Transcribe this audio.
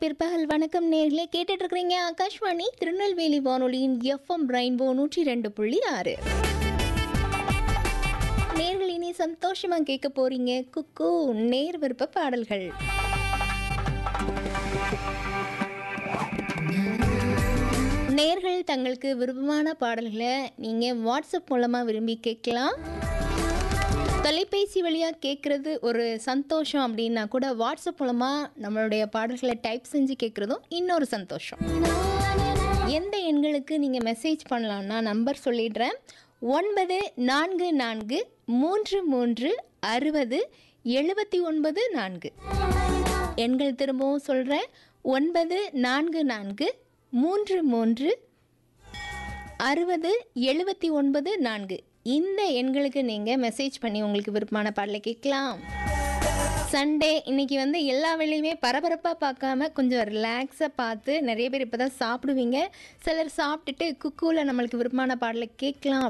பிற்பகல் வணக்கம் நேர்களே கேட்டுட்டு இருக்கிறீங்க ஆகாஷ்வாணி திருநெல்வேலி வானொலியின் எஃப்எம் ரெயின்போ நூற்றி ரெண்டு புள்ளி ஆறு நேர்கள் இனி சந்தோஷமா கேட்க போறீங்க குக்கு நேர் விருப்ப பாடல்கள் நேர்கள் தங்களுக்கு விருப்பமான பாடல்களை நீங்கள் வாட்ஸ்அப் மூலமாக விரும்பி கேட்கலாம் தொலைபேசி வழியாக கேட்குறது ஒரு சந்தோஷம் அப்படின்னா கூட வாட்ஸ்அப் மூலமாக நம்மளுடைய பாடல்களை டைப் செஞ்சு கேட்குறதும் இன்னொரு சந்தோஷம் எந்த எண்களுக்கு நீங்கள் மெசேஜ் பண்ணலான்னா நம்பர் சொல்லிடுறேன் ஒன்பது நான்கு நான்கு மூன்று மூன்று அறுபது எழுபத்தி ஒன்பது நான்கு எண்கள் திரும்பவும் சொல்கிறேன் ஒன்பது நான்கு நான்கு மூன்று மூன்று அறுபது எழுபத்தி ஒன்பது நான்கு இந்த எண்களுக்கு நீங்கள் மெசேஜ் பண்ணி உங்களுக்கு விருப்பமான பாடலை கேட்கலாம் சண்டே இன்னைக்கு வந்து எல்லா வேலையுமே பரபரப்பாக பார்க்காம கொஞ்சம் ரிலாக்ஸாக பார்த்து நிறைய பேர் இப்போ தான் சாப்பிடுவீங்க சிலர் சாப்பிட்டுட்டு குக்கூவில் நம்மளுக்கு விருப்பமான பாடலை கேட்கலாம்